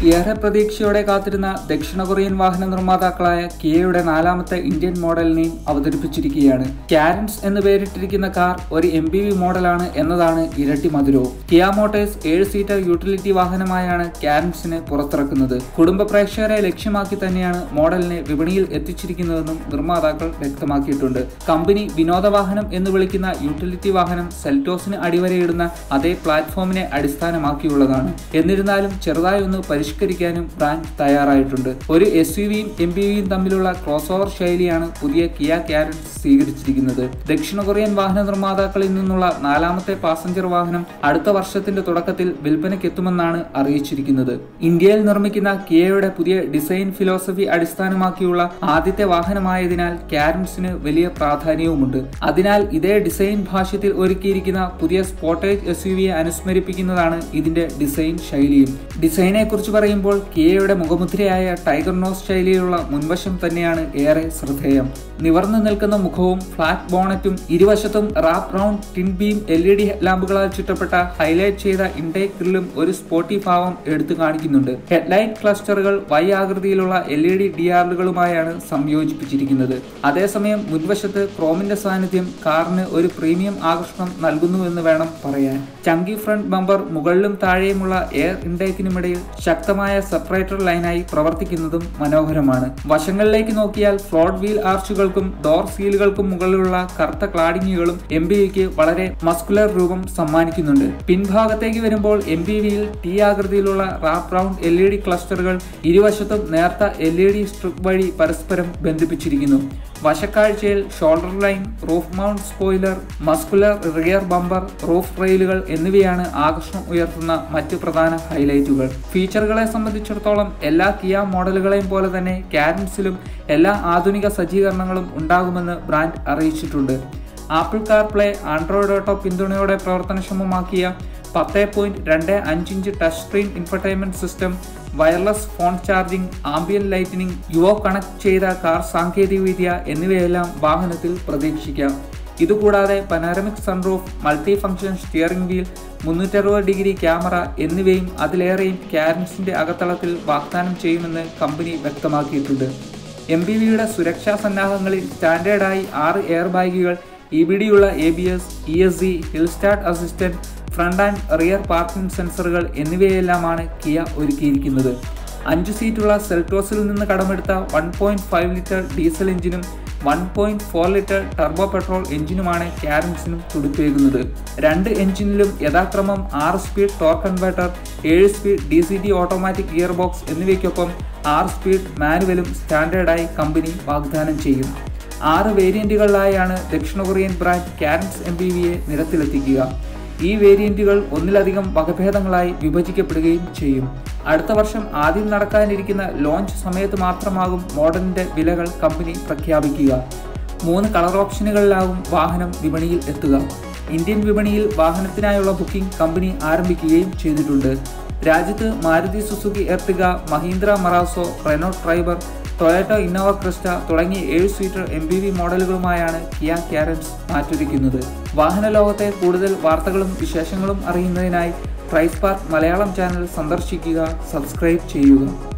ഏറെ പ്രതീക്ഷയോടെ കാത്തിരുന്ന ദക്ഷിണ കൊറിയൻ വാഹന നിർമ്മാതാക്കളായ കിയയുടെ നാലാമത്തെ ഇന്ത്യൻ മോഡലിനെയും അവതരിപ്പിച്ചിരിക്കുകയാണ് കാരൻസ് എന്ന് പേരിട്ടിരിക്കുന്ന കാർ ഒരു എം പി വി മോഡലാണ് എന്നതാണ് ഇരട്ടി മധുരവും കിയ മോട്ടോഴ്സ് ഏഴ് സീറ്റർ യൂട്ടിലിറ്റി വാഹനമായാണ് കാരൻസിനെ പുറത്തിറക്കുന്നത് കുടുംബ പ്രേക്ഷകരെ ലക്ഷ്യമാക്കി തന്നെയാണ് മോഡലിനെ വിപണിയിൽ എത്തിച്ചിരിക്കുന്നതെന്നും നിർമ്മാതാക്കൾ വ്യക്തമാക്കിയിട്ടുണ്ട് കമ്പനി വിനോദവാഹനം എന്ന് വിളിക്കുന്ന യൂട്ടിലിറ്റി വാഹനം സെൽറ്റോസിന് അടിവരയിടുന്ന അതേ പ്ലാറ്റ്ഫോമിനെ അടിസ്ഥാനമാക്കിയുള്ളതാണ് എന്നിരുന്നാലും ചെറുതായി ഒന്ന് പരിഷ്കരിക്കാനും ബ്രാൻഡ് തയ്യാറായിട്ടുണ്ട് ഒരു എസ് യു വിയും എം പി വിയും തമ്മിലുള്ള ക്രോസ് ഓവർ ശൈലിയാണ് പുതിയ കിയ കാരൻസ് സ്വീകരിച്ചിരിക്കുന്നത് ദക്ഷിണ കൊറിയൻ വാഹന നിർമ്മാതാക്കളിൽ നിന്നുള്ള നാലാമത്തെ പാസഞ്ചർ വാഹനം അടുത്ത വർഷത്തിന്റെ തുടക്കത്തിൽ വിൽപ്പനയ്ക്കെത്തുമെന്നാണ് അറിയിച്ചിരിക്കുന്നത് ഇന്ത്യയിൽ നിർമ്മിക്കുന്ന കിയയുടെ പുതിയ ഡിസൈൻ ഫിലോസഫി അടിസ്ഥാനമാക്കിയുള്ള ആദ്യത്തെ വാഹനമായതിനാൽ കാരൻസിന് വലിയ പ്രാധാന്യവുമുണ്ട് അതിനാൽ ഇതേ ഡിസൈൻ ഭാഷ്യത്തിൽ ഒരുക്കിയിരിക്കുന്ന പുതിയ സ്പോട്ടേജ് എസ് യു വിയെ അനുസ്മരിപ്പിക്കുന്നതാണ് ഇതിന്റെ ഡിസൈൻ ശൈലിയും ഡിസൈനെ കുറിച്ച് പറയുമ്പോൾ കിയയുടെ മുഖമുദ്രയായ ടൈഗർ നോസ് ശൈലിയിലുള്ള മുൻവശം തന്നെയാണ് ഏറെ ശ്രദ്ധേയം നിവർന്നു നിൽക്കുന്ന മുഖവും ഫ്ലാറ്റ് ബോണറ്റും ഇരുവശത്തും wraparound twin beam L E D ലാമ്പുകളാൽ ചുറ്റപ്പെട്ട ഹൈലൈറ്റ് ചെയ്ത ഇൻടേക്ക് ഗ്രില്ലും ഒരു സ്പോട്ടി ഭാവം എടുത്തു കാണിക്കുന്നുണ്ട് ഹെഡ്ലൈറ്റ് ക്ലസ്റ്ററുകൾ വൈ ആകൃതിയിലുള്ള എൽ ഇ ഡി ഡി ആറുകളുമായാണ് സംയോജിപ്പിച്ചിരിക്കുന്നത് അതേസമയം മുൻവശത്ത് ക്രോമിന്റെ സാന്നിധ്യം കാറിന് ഒരു പ്രീമിയം ആകർഷണം നൽകുന്നുവെന്ന് വേണം പറയാൻ ചങ്കി ഫ്രണ്ട് ബമ്പർ മുകളിലും താഴെയുമുള്ള എയർ ഇൻടേക്കിനുമിടയിൽ ശക്തമായ സെപ്പറേറ്റർ ലൈനായി പ്രവർത്തിക്കുന്നതും മനോഹരമാണ് വശങ്ങളിലേക്ക് നോക്കിയാൽ ഫ്ലോട്ട് വീൽ ആർച്ചുകൾക്കും ഡോർ സീലുകൾക്കും മുകളിലുള്ള കറുത്ത ക്ലാഡിങ്ങുകളും എം ബി വിക്ക് വളരെ മസ്കുലർ രൂപം സമ്മാനിക്കുന്നുണ്ട് പിൻഭാഗത്തേക്ക് വരുമ്പോൾ എം ബി വിയിൽ ടി ആകൃതിയിലുള്ള wraparound L E D ക്ലസ്റ്ററുകൾ ഇരുവശത്തും നേർത്ത എൽ ഇ ഡി സ്ട്രിപ്പ് വഴി പരസ്പരം ബന്ധിപ്പിച്ചിരിക്കുന്നു വശക്കാഴ്ചയിൽ shoulder line roof mount spoiler muscular rear bumper roof റെയിലുകൾ എന്നിവയാണ് ആകർഷണം ഉയർത്തുന്ന മറ്റ് പ്രധാന ഹൈലൈറ്റുകൾ ഫീച്ചറുകളെ സംബന്ധിച്ചിടത്തോളം എല്ലാ കിയ മോഡലുകളെയും പോലെ തന്നെ കാരൻസിലും എല്ലാ ആധുനിക സജ്ജീകരണങ്ങളും ഉണ്ടാകുമെന്ന് ബ്രാൻഡ് അറിയിച്ചിട്ടുണ്ട് ആപ്പിൾ കാർപ്ലേ ആൻഡ്രോയിഡ് ഓട്ടോ പിന്തുണയോടെ പ്രവർത്തനക്ഷമമാക്കിയ പത്ത് പോയിന്റ് രണ്ട് അഞ്ചിഞ്ച് touch screen infotainment system wireless phone charging ambient lighting UVO connect ചെയ്ത കാർ സാങ്കേതികവിദ്യ എന്നിവയെല്ലാം വാഹനത്തിൽ പ്രതീക്ഷിക്കാം ഇതുകൂടാതെ panoramic sunroof multi function steering wheel മുന്നൂറ്ററുപത് ഡിഗ്രി ക്യാമറ എന്നിവയും അതിലേറെയും കാരൻസിന്റെ അകത്തളത്തിൽ വാഗ്ദാനം ചെയ്യുമെന്ന് കമ്പനി വ്യക്തമാക്കിയിട്ടുണ്ട് എം ബി വിയുടെ സുരക്ഷാ സന്നാഹങ്ങളിൽ സ്റ്റാൻഡേർഡായി ആറ് എയർ ബാഗുകൾ ഇ ബി ഡിയുള്ള A B S E S C hill start assistant front and rear parking സെൻസറുകൾ എന്നിവയെല്ലാമാണ് കിയ ഒരുക്കിയിരിക്കുന്നത് അഞ്ച് സീറ്റുള്ള സെൽറ്റോസിൽ നിന്ന് കടമെടുത്ത one point five litre diesel എഞ്ചിനും one point four litre turbo petrol എഞ്ചിനുമാണ് കാരൻസിനും തുടിപ്പേകുന്നത് രണ്ട് എഞ്ചിനിലും യഥാക്രമം ആറ് സ്പീഡ് ടോർക്ക് കൺവേർട്ടർ ഏഴ് speed D C T automatic gear box എന്നിവയ്ക്കൊപ്പം ആറ് സ്പീഡ് മാനുവലും സ്റ്റാൻഡേർഡായി കമ്പനി വാഗ്ദാനം ചെയ്യും ആറ് വേരിയന്റുകളിലായാണ് ദക്ഷിണ Korean brand Carens M B വിയെ നിരത്തിലെത്തിക്കുക ഈ വേരിയന്റുകൾ ഒന്നിലധികം വകഭേദങ്ങളായി വിഭജിക്കപ്പെടുകയും ചെയ്യും അടുത്ത വർഷം ആദ്യം നടക്കാനിരിക്കുന്ന ലോഞ്ച് സമയത്ത് മാത്രമാകും മോഡലിന്റെ വിലകൾ കമ്പനി പ്രഖ്യാപിക്കുക മൂന്ന് കളർ ഓപ്ഷനുകളിലാവും വാഹനം വിപണിയിൽ എത്തുക ഇന്ത്യൻ വിപണിയിൽ വാഹനത്തിനായുള്ള ബുക്കിംഗ് കമ്പനി ആരംഭിക്കുകയും ചെയ്തിട്ടുണ്ട് രാജ്യത്ത് Maruti Suzuki Ertiga Mahindra Marazzo Renault Triber Toyota Innova Crysta തുടങ്ങിയ ഏഴ് സീറ്റർ എം ബി വി മോഡലുകളുമായാണ് കിയ കാരൻസ് മാറ്റൊരുക്കുന്നത് വാഹന ലോകത്തെ കൂടുതൽ വാർത്തകളും വിശേഷങ്ങളും അറിയുന്നതിനായി പ്രൈസ് പാർക്ക് മലയാളം ചാനൽ സന്ദർശിക്കുക സബ്സ്ക്രൈബ് ചെയ്യുക